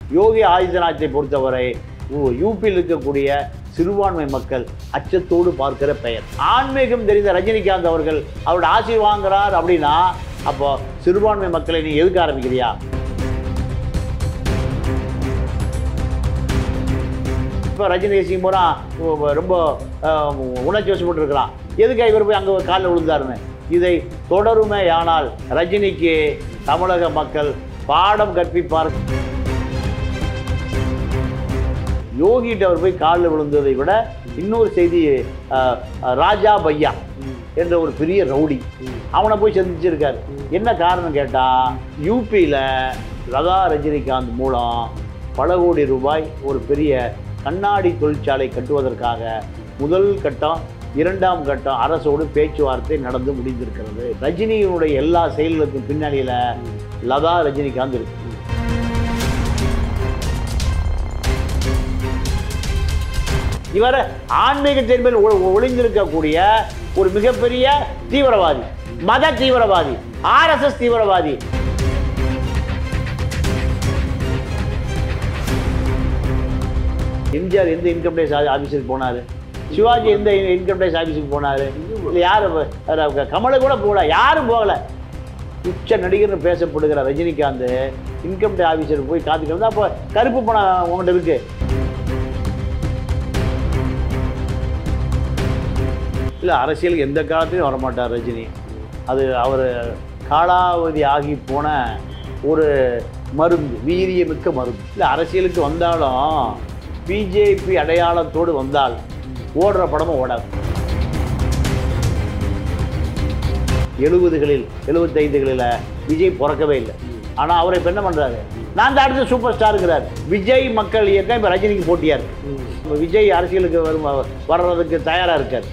யோகி ஆதித்யநாத்தை பொறுத்தவரை உ- யூபியில் இருக்கக்கூடிய சிறுபான்மை மக்கள் அச்சத்தோடு பார்க்கிற பெயர் ஆன்மீகம் தெரிந்த ரஜினிகாந்த் அவர்கள் அவரோட ஆசி வாங்குறார் அப்படின்னா அப்போ சிறுபான்மை மக்களை நீ எதுக்க ஆரம்பிக்கிறியா இப்போ ரஜினி சிங் பூரா உ- ரொம்ப அஹ், உணர்ச்சி வசப்பட்டு இருக்கலாம் எதுக்கு இவர் போய் அங்கே காலில் விழுந்தாருன்னு இதை தொடருமே ஆனால் ரஜினிக்கு தமிழக மக்கள் பாடம் கற்பிப்பார் யோகிட்ட அவர் போய் காலில் விழுந்ததை விட இன்னொரு செய்தி அஹ், அஹ், ராஜா பையா என்ற ஒரு பெரிய ரவுடி அவனை போய் சந்திச்சிருக்காரு என்ன காரணம் கேட்டால் யூபியில் லதா ரஜினிகாந்த் மூலம் பல கோடி ரூபாய் ஒரு பெரிய கண்ணாடி தொழிற்சாலை கட்டுவதற்காக முதல் கட்டம் இரண்டாம் கட்டம் அரசோடு பேச்சுவார்த்தை நடந்து முடிந்திருக்கிறது ரஜினியினுடைய எல்லா செயல்களுக்கும் பின்னணியில் லதா ரஜினிகாந்த் இருக்கு இவர் ஆன்மீக தேர்வில் ஒளிந்திருக்கக்கூடிய ஒரு மிகப்பெரிய தீவிரவாதி மத தீவிரவாதி ஆர்எஸ்எஸ் தீவிரவாதி எம்ஜிஆர் எந்த இன்கம் டேக்ஸ் ஆஃபீஸுக்கு போனார் சிவாஜி எந்த இன்கம் டேக்ஸ் ஆஃபீஸுக்கு போனார் இல்லை யார் கமலை கூட போகல யாரும் போகலை உச்ச நடிகர்னு பேசப்படுகிற ரஜினிகாந்த் இன்கம் டேக்ஸ் ஆஃபீஸருக்கு போய் காத்துக்கிட்டு வந்தா அப்போ கருப்பு பணம் உங்கள்கிட்ட இருக்கு இல்லை அரசியலுக்கு எந்த காலத்துலையும் வரமாட்டார் ரஜினி அது அவர் காலாவதி ஆகி போன ஒரு மருந்து வீரியமிக்க மருந்து இல்லை அரசியலுக்கு வந்தாலும் பிஜேபி அடையாளத்தோடு வந்தால் ஓடுற படமும் ஓடாது எழுபதுகளில் எழுபத்தைந்துகளில் விஜய் பிறக்கவே இல்லை ஆனால் அவரை இப்போ என்ன பண்ணுறாரு நான் தான் அடுத்த சூப்பர் ஸ்டாருங்கிறார் விஜய் மக்கள் இயக்கம் இப்போ ரஜினிக்கு போட்டியாக இருக்கு இப்ப விஜய் அரசியலுக்கு வரும் வர்றதுக்கு தயாராக இருக்கார்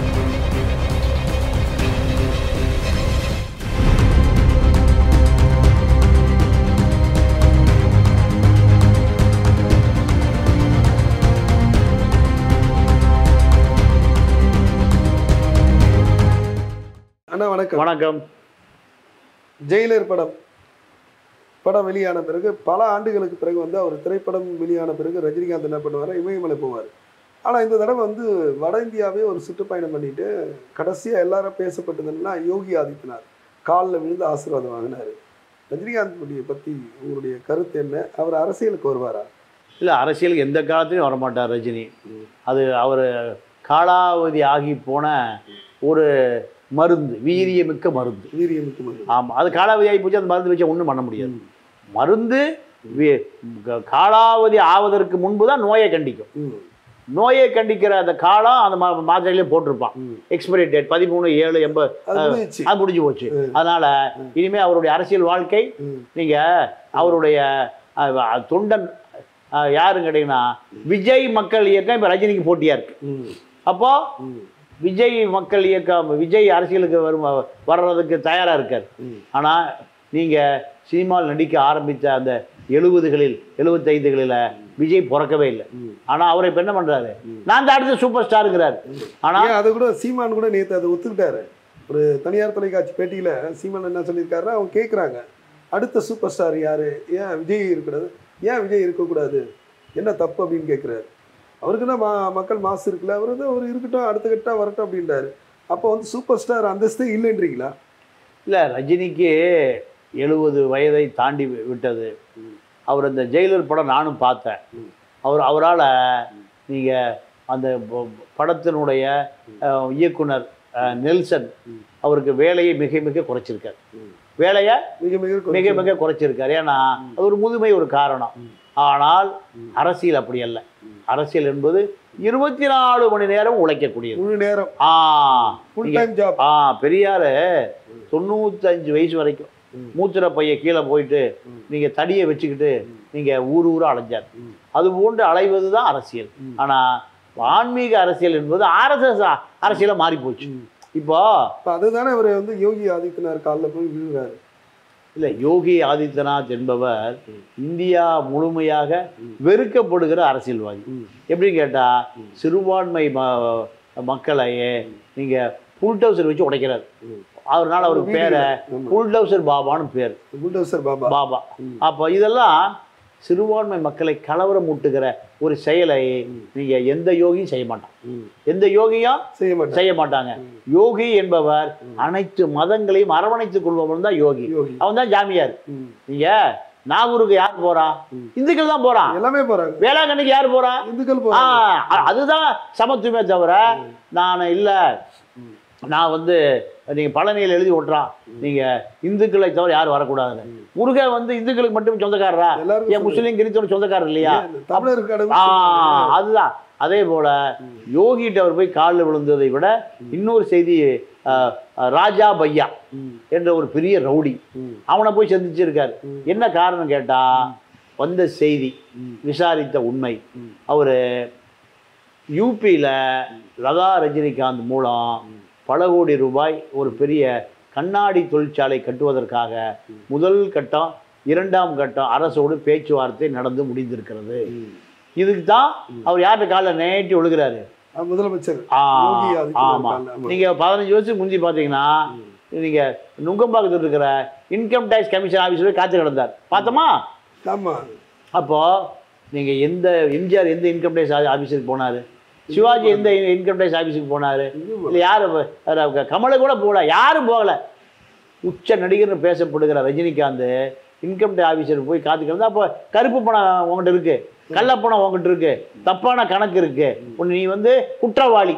அண்ணா வணக்கம் வணக்கம் ஜெயிலர் படம் படம் வெளியான பிறகு பல ஆண்டுகளுக்கு பிறகு வந்து அவர் திரைப்படம் வெளியான பிறகு ரஜினிகாந்த் என்ன பண்ணுவார் இமயமலை போவார் ஆனால் இந்த தடவை வந்து வட இந்தியாவே ஒரு சுற்றுப்பயணம் பண்ணிட்டு கடைசியாக எல்லாரும் பேசப்பட்டதுன்னா யோகி ஆதித்யநாத் காலில் விழுந்து ஆசீர்வாதம் வாங்கினார் ரஜினிகாந்த் பற்றி உங்களுடைய கருத்து என்ன அவர் அரசியலுக்கு வருவாரா இல்லை அரசியலுக்கு எந்த காலத்துலையும் வரமாட்டார் ரஜினி அது அவர் காலாவதி ஆகி போன ஒரு மருந்து வீரியமிக்க மருந்து வீரியமிக்கு மருந்து ஆமாம் அது காலாவதி ஆகி போச்சு அந்த மருந்து வச்சு ஒன்றும் பண்ண முடியாது மருந்து வி- க- காலாவதி ஆவதற்கு முன்பு தான் நோயை கண்டிக்கும் ம், நோயை கண்டிக்கிற அந்த காலம் அந்த மா மாத்திரையிலே போட்டிருப்பான் ம். எக்ஸ்பைரி டேட் பதிமூணு ஏழு எண்பது அது முடிஞ்சிச்சு. அது முடிஞ்சு போச்சு அதனால இனிமே அவருடைய அரசியல் வாழ்க்கை ம். நீங்க அவருடைய அஹ், அஹ், தொண்டன் அஹ், யாருன்னு கேட்டீங்கன்னா விஜய் மக்கள் இயக்கம் இப்ப ரஜினிக்கு போட்டியா இருக்கு ம், அப்போ ம், விஜய் மக்கள் இயக்கம் விஜய் அரசியலுக்கு வரும் வர்றதுக்கு தயாரா இருக்கார் ம். ஆனா நீங்க சினிமாவில் நடிக்க ஆரம்பித்த அந்த எழுபதுகளில் எழுபத்தைந்துகளில் விஜய் பிறக்கவே இல்லை ம். ஆனா அவர் இப்ப என்ன பண்றாரு நான் தான் அடுத்த சூப்பர் ஸ்டாருங்கிறார் ஆனா ஏன் அது கூட சீமான் கூட நேற்று அதை ஒத்துக்கிட்டாரு ஒரு தனியார் தொலைக்காட்சி பேட்டியில் சீமான் என்ன சொல்லியிருக்காருன்னா அவங்க கேட்குறாங்க அடுத்த சூப்பர் ஸ்டார் யாரு ஏன் விஜய் இருக்கக்கூடாது ஏன் விஜய் இருக்கக்கூடாது என்ன தப்பு அப்படின்னு கேட்குறாரு அவருக்குன்னா மா மக்கள் மாசு இருக்குல்ல அவர் வந்து அவர் இருக்கட்டும் அடுத்த கட்டா வரட்டும் அப்படின்றாரு அப்போ வந்து சூப்பர் ஸ்டார் அந்தஸ்தே இல்லைன்றீங்களா இல்ல ரஜினிக்கு எழுபது வயதை தாண்டி வி- விட்டது அவர் அந்த ஜெயிலர் படம் நானும் பார்த்தேன் அவர் அவரால் நீங்கள் அந்த ப- படத்தினுடைய அஹ், இயக்குனர் அஹ், நெல்சன் அவருக்கு வேலையை மிக மிக குறைச்சிருக்கார் வேலையை மிக மிக மிக மிக குறைச்சிருக்கார் ஏன்னா அது ஒரு முதுமை ஒரு காரணம் ஆனால் அரசியல் அப்படி அல்ல அரசியல் என்பது இருபத்தி நாலு மணி நேரம் உழைக்கக்கூடியது முழு நேரம் ஆ ஃபுல் நீங்க- டைம் ஜாப் ஆ பெரியார் தொண்ணூத்தஞ்சு வயசு வரைக்கும் மூத்திர பைய கீழே போயிட்டு நீங்க தடியை வச்சுக்கிட்டு நீங்க ஊர் ஊரா அலைஞ்சார் அது போன்று அலைவது தான் அரசியல் ஆனா ஆன்மீக அரசியல் என்பது ஆர்எஸ்எஸ் அரசியல மாறி போச்சு இப்போ இப்போ அதுதானே அவர் வந்து யோகி ஆதித்யநாத் காலில் போய் விழுகிறாரு இல்ல யோகி ஆதித்யநாத் என்பவர் இந்தியா முழுமையாக வெறுக்கப்படுகிற அரசியல்வாதி எப்படி கேட்டா சிறுபான்மை ம- மக்களையே நீங்க புல்டவுசர் வச்சு உடைக்கிறார் அவர்னால அவருக்கு பேரை புல்டவுசர் பாபான்னு பேர் புல்டோசர் பாபா பாபா அப்போ இதெல்லாம் சிறுபான்மை மக்களை கலவரம் ஊட்டுகிற ஒரு செயலை நீங்க எந்த யோகியும் செய்ய மாட்டான் ம். எந்த யோகியும் செய்ய மாட்டாங்க செய்ய மாட்டாங்க யோகி என்பவர் அனைத்து மதங்களையும் அரவணைத்துக் கொள்பவன் தான் யோகி யோகி அவன் தான் ஜாமியார் ம். நீங்க நாகூருக்கு யார் போறா ம். இந்துக்கள் தான் போறான் எல்லாமே போறாங்க வேளாங்கண்ணிக்கு யார் போறா இந்துக்கள் ஆ, போறாங்க அ- அதுதான் சமத்துவமே தவிர நான் இல்ல ம். நான் வந்து நீங்க பழனியில் எழுதி ஓட்டுறான் நீங்க இந்துக்களை தவிர யாரும் வரக்கூடாதுன்னு முருகன் வந்து இந்துக்களுக்கு மட்டும் சொந்தக்காரரா எல்லாருக்கும் ஏன் முஸ்லீம் கிறிஸ்தவன் சொந்தக்காரர் இல்லையா ஏன் தமிழருக்கு கடவுள் ஆ சொல்றாங்க. அதுதான் அதே போல யோகிட்ட அவர் போய் காலில் விழுந்ததை விட இன்னொரு செய்தி ஆ, ராஜா பையா ம். என்ற ஒரு பெரிய ரவுடி ம். அவனை போய் சந்திச்சிருக்காரு ம். என்ன காரணம் கேட்டா வந்த செய்தி ம். விசாரித்த உண்மை ம். அவர் யூபியில் லதா ரஜினிகாந்த் மூலம் பல கோடி ரூபாய் ஒரு பெரிய கண்ணாடி தொழிற்சாலை கட்டுவதற்காக முதல் கட்டம் இரண்டாம் கட்டம் அரசோடு பேச்சுவார்த்தை நடந்து முடிந்திருக்கிறது ம். இதுக்கு தான் அவர் யார்கிட்ட காலில் நேட்டி ஒழுகிறாரு ஆ, முதலமைச்சர் ஆ, யோகி ஆதித்யநாத் ஆமா கால்ல, ஆமா. நீங்க பதினஞ்சு வருஷத்துக்கு முந்தி பாத்தீங்கன்னா நீங்க நுங்கம்பாக்கத்தில் இருக்கிற இன்கம் டேக்ஸ் கமிஷன் ஆஃபீஸ் போய் காத்து கிடந்தார் பார்த்தோமா ஆமா அப்போ நீங்க எந்த எம்ஜிஆர் எந்த இன்கம் டேக்ஸ் ஆஃபீஸுக்கு போனாரு சிவாஜி எந்த இன்கம் டேக்ஸ் ஆஃபீஸுக்கு போனாரு எங்கேயும் இல்லை யாரு வேற கமலை கூட போகல யாரும் போகல உச்ச நடிகர்னு பேசப்படுகிற ரஜினிகாந்த் இன்கம் டேக்ஸ் ஆஃபீஸருக்கு போய் காத்து கிடந்தா அப்போ கருப்பு பணம் உங்ககிட்ட இருக்கு கள்ளப்பணம் உங்ககிட்ட இருக்கு தப்பான கணக்கு இருக்கு உன்னை நீ வந்து குற்றவாளி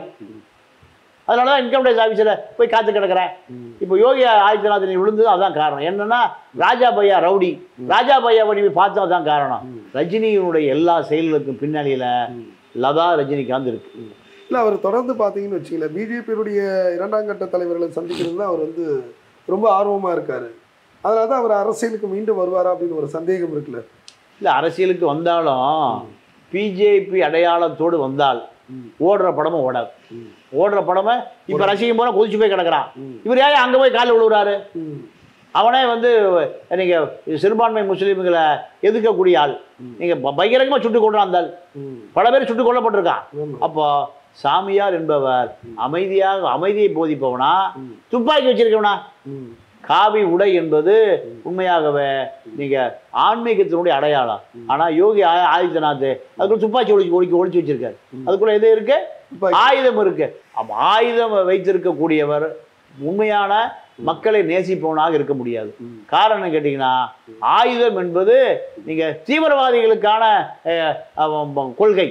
அதனால தான் இன்கம் டேக்ஸ் ஆஃபீஸில் போய் காத்து கிடக்குற ம். இப்போ யோகி ஆதித்யநாத் நீ விழுந்தது அதான் காரணம் என்னன்னா ராஜா பையா ரவுடி ராஜா பையாவை நீ பார்த்தா தான் காரணம் ரஜினியினுடைய எல்லா செயல்களுக்கும் பின்னணியில லதா ரஜினிகாந்த் இருக்கு இல்ல அவர் தொடர்ந்து பாத்தீங்கன்னு வச்சுக்கல பிஜேபியுடைய இரண்டாம் கட்ட தலைவர்களை சந்திக்கிறது அவர் வந்து ரொம்ப ஆர்வமா இருக்காரு அதனால தான் அவர் அரசியலுக்கு மீண்டும் வருவாரா அப்படின்னு ஒரு சந்தேகம் இருக்குல்ல இல்லை அரசியலுக்கு வந்தாலும் பிஜேபி அடையாளத்தோடு வந்தால் ம். ஓடுற படமும் ஓடாது ம். ஓடுற படமே இப்போ ரசிகம் போல கொதிச்சு போய் கிடக்குறான் ம். இவர் ஏன் அங்கே போய் காலில் விழுவுறாரு ம். அவனே வந்து நீங்க சிறுபான்மை முஸ்லீம்களை எதிர்க்கக்கூடிய ஆள் நீங்க ப- பகிரங்கமா சுட்டு கொண்டு வந்தால் ம். பல பேர் சுட்டு கொல்லப்பட்டிருக்கான் ஆமா. அப்போ சாமியார் என்பவர் அமைதியாக அமைதியை போதிப்பவனா ம். துப்பாக்கி வச்சிருக்கவனா ம். காவி உடை என்பது உண்மையாகவே நீங்க ஆன்மீகத்தினுடைய அடையாளம் ஆனா யோகி ஆ- ஆதித்யநாத் அதுக்குள்ள துப்பாக்கி ஒழிச்சு ஒழிச்சு ஒழிச்சு வச்சிருக்காரு அதுக்குள்ள எது இருக்கு துப்பாக்கி. ஆயுதம் இருக்கு அப்ப ஆயுதம் வைத்திருக்கக்கூடியவர் உண்மையான மக்களை நேசிப்பவனாக இருக்க முடியாது ம். காரணம் கேட்டீங்கன்னா ஆயுதம் என்பது நீங்க தீவிரவாதிகளுக்கான அஹ், அவன் கொள்கை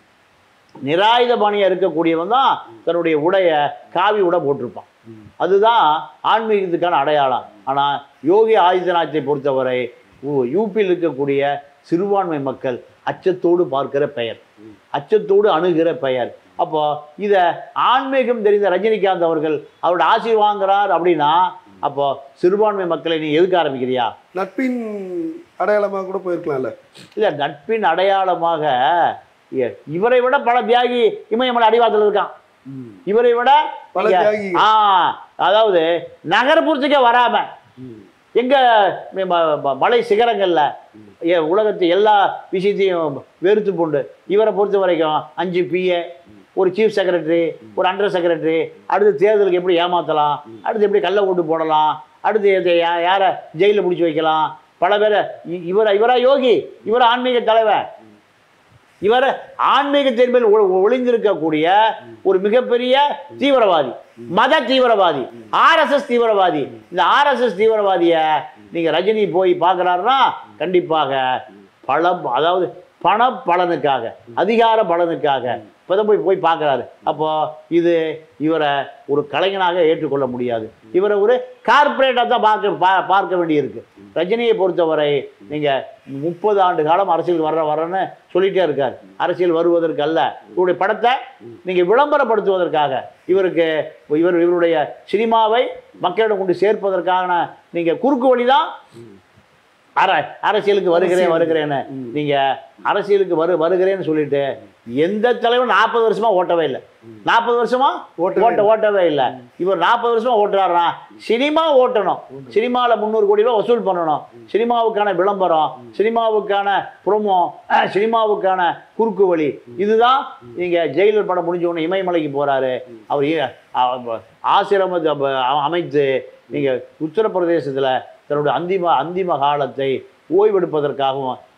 நிராயுதபாணியா இருக்கக்கூடியவன் தான் தன்னுடைய உடைய காவி உடை போட்டிருப்பான் ம். அதுதான் ஆன்மீகத்துக்கான அடையாளம் ஆனா யோகி ஆதித்யநாத்தை பொறுத்தவரை உ- யூபியில் இருக்கக்கூடிய சிறுபான்மை மக்கள் அச்சத்தோடு பார்க்கிற பெயர் அச்சத்தோடு அணுகிற பெயர் அப்போ இதை ஆன்மீகம் தெரிந்த ரஜினிகாந்த் அவர்கள் அவரோட ஆசீர் வாங்குறார் அப்படின்னா அப்போ சிறுபான்மை மக்களை நீ எதுக்க ஆரம்பிக்கிறியா நட்பின் அடையாளமா கூட போயிருக்கலாம்ல இல்லை நட்பின் அடையாளமாக இ- இவரை விட பல தியாகி இமயமலை அடிவாரத்தில் இருக்கான் இவரை விட பல நீங்க- தியாகிகள். ஆ அதாவது நகர்ப்புறத்துக்கே வராம ம். எங்க ம- ம- ம- மலை சிகரங்கள்ல ஏ- உலகத்து எல்லா விஷயத்தையும் வெறுத்து போண்டு இவரை பொறுத்த வரைக்கும் அஞ்சு பிஏ ஒரு சீஃப் செக்ரட்டரி ஒரு அண்டர் செக்ரட்டரி அடுத்து தேர்தலுக்கு எப்படி ஏமாத்தலாம் அடுத்து எப்படி கள்ள ஓட்டு போடலாம் அடுத்து எதை- யா- யாரை ஜெயிலில் பிடிச்சி வைக்கலாம் பல பேரை இ- இவர இவரா யோகி இவர ஆன்மீக தலைவர் இவர் ஆன்மீகத்தின் மேல் ஒ- ஒளிந்திருக்கக்கூடிய ஒரு மிகப்பெரிய தீவிரவாதி மத தீவிரவாதி ஆர்எஸ்எஸ் தீவிரவாதி இந்த ஆர்எஸ்எஸ் தீவிரவாதிய நீங்க ரஜினி போய் பார்க்கறாருன்னா கண்டிப்பாக பல அதாவது பண பலனுக்காக அதிகார பலனுக்காக இப்போதான் போய் போய் பார்க்குறாரு அப்போ இது இவரை ஒரு கலைஞனாக ஏற்றுக்கொள்ள முடியாது இவரை ஒரு கார்ப்பரேட்டாக தான் பார்க்க பா பார்க்க வேண்டியிருக்கு ரஜினியை பொறுத்தவரை நீங்கள் முப்பது ஆண்டு காலம் அரசியல் வர்ற வரன்னு சொல்லிட்டே இருக்கார் அரசியல் வருவதற்கு அல்ல இவருடைய படத்தை நீங்கள் விளம்பரப்படுத்துவதற்காக இவருக்கு இவர் இவருடைய சினிமாவை மக்களிடம் கொண்டு சேர்ப்பதற்கான நீங்கள் குறுக்கு வழி தான் அர அரசியலுக்கு வருகிறேன் வருகிறேன்னு நீங்க அரசியலுக்கு வரு வருகிறேன்னு சொல்லிட்டு எந்த தலைவரும் நாற்பது வருஷமா ஓட்டவே இல்லை நாற்பது வருஷமா ஓட்டவே ஓட்ட ஓட்டவே இல்லை இவர் நாற்பது வருஷமா ஓட்டுறாருனா சினிமா ஓட்டணும் சினிமாவில் முந்நூறு கோடி ரூபாய் வசூல் பண்ணணும் சினிமாவுக்கான விளம்பரம் சினிமாவுக்கான ப்ரோமோ சினிமாவுக்கான குறுக்கு வழி இதுதான் நீங்க ஜெயிலர் படம் முடிஞ்ச உடனே இமயமலைக்கு போறாரு அவர் ஏ- அ- ஆசிரமத்தை அ- அமைத்து நீங்க உத்தரப்பிரதேசத்துல தன்னுடைய அந்திம அந்திம காலத்தை ஓய்வெடுப்பதற்காகவும்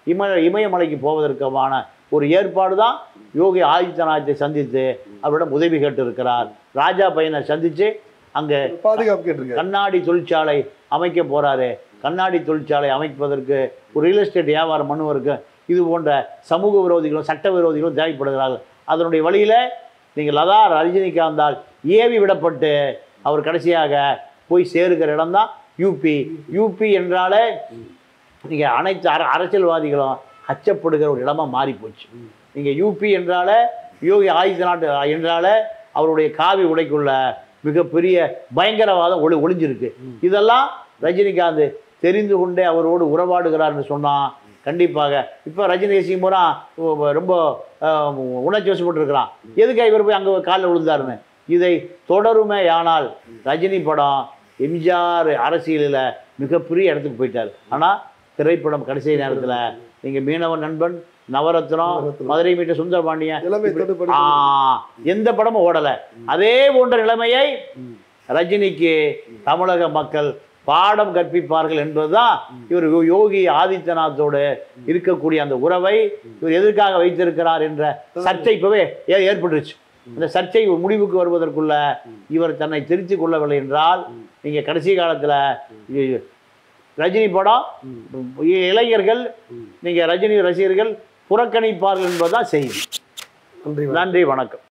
இமய இமயமலைக்கு போவதற்கான ஒரு ஏற்பாடு தான் யோகி ஆதித்யநாத்தை சந்தித்து அவரிடம் உதவி கேட்டு இருக்கிறார் ராஜா பையனை சந்தித்து அங்கே பாதுகாப்பு கேட்டிருக்காரு கண்ணாடி தொழிற்சாலை அமைக்க போறாரு கண்ணாடி தொழிற்சாலை அமைப்பதற்கு ஒரு ரியல் எஸ்டேட் வியாபாரம் பண்ணுவதற்கு இது போன்ற சமூக விரோதிகளும் சட்ட விரோதிகளும் தேவைப்படுகிறார்கள் அதனுடைய வழியில நீங்கள் லதா ரஜினிகாந்தால் ஏவி விடப்பட்டு அவர் கடைசியாக போய் சேருகிற இடம்தான் யூபி யூபி என்றாலே நீங்கள் அனைத்து அர அரசியல்வாதிகளும் அச்சப்படுகிற ஒரு இடமா மாறி போச்சு நீங்கள் யூபி என்றாலே யோகி ஆதித்யநாத் என்றாலே அவருடைய காவி உடைக்குள்ள மிகப்பெரிய பயங்கரவாதம் ஒளி ஒளிஞ்சிருக்கு இதெல்லாம் ரஜினிகாந்த் தெரிந்து கொண்டே அவரோடு உறவாடுகிறார்னு சொன்னால் கண்டிப்பாக இப்போ ரஜினி சிம்புரா ரொம்ப அஹ், உணர்ச்சி வசப்பட்டு இருக்கிறான் எதுக்கு இவர் போய் அங்கே காலில் விழுந்தாருன்னு இதை தொடருமே ஆனால் ரஜினி படம் எம்ஜிஆர் அரசியலில் மிகப்பெரிய இடத்துக்கு போயிட்டார் ஆனால் திரைப்படம் கடைசி நேரத்தில் நீங்கள் மீனவன் நண்பன் நவரத்னம் நவரத்னம். மதுரை மீட்ட சுந்தரபாண்டியன் இளமை தொடுபடி ஆ, எந்த படமும் ஓடலை அதே போன்ற நிலைமையை ரஜினிக்கு தமிழக மக்கள் பாடம் கற்பிப்பார்கள் என்பதுதான் இவர் யோ- யோகி ஆதித்யநாத்தோடு இருக்கக்கூடிய அந்த உறவை இவர் எதற்காக வைத்திருக்கிறார் என்ற சர்ச்சை இப்பவே ஏ- ஏற்பட்டுருச்சு இந்த சர்ச்சை ஒரு முடிவுக்கு வருவதற்குள்ள இவர் தன்னை திருத்திக் கொள்ளவில்லை என்றால் நீங்க கடைசி காலத்துல இ- ரஜினி படம் இ- இளைஞர்கள் நீங்க ரஜினி ரசிகர்கள் புறக்கணிப்பார்கள் என்பதுதான் செய்தி நன்றி நன்றி வணக்கம்